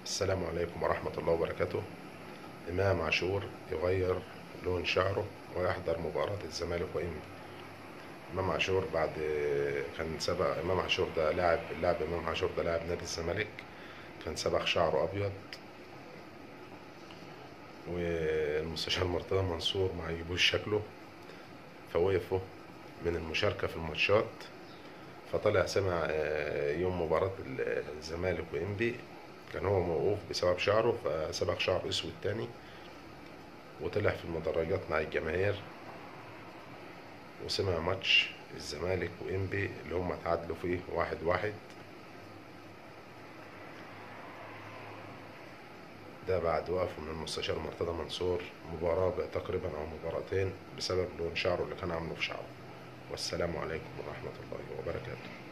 السلام عليكم ورحمة الله وبركاته إمام عاشور يغير لون شعره ويحضر مباراة الزمالك وإنبي إمام عاشور بعد كان سبق إمام عاشور ده لاعب اللاعب إمام عاشور ده لاعب نادي الزمالك كان سبق شعره أبيض والمستشار مرتضى منصور ما عجبوش شكله فوقفوا من المشاركة في الماتشات فطلع سمع آه، يوم مباراة الزمالك وإنبي كان هو موقوف بسبب شعره فسبق شعر اسود تاني وطلع في المدرجات مع الجماهير وسمع ماتش الزمالك وإنبي اللي هم اتعادلوا فيه واحد واحد ده بعد وقفه من المستشار مرتضى منصور مباراة تقريبا أو مباراتين بسبب لون شعره اللي كان عامله في شعره والسلام عليكم ورحمة الله وبركاته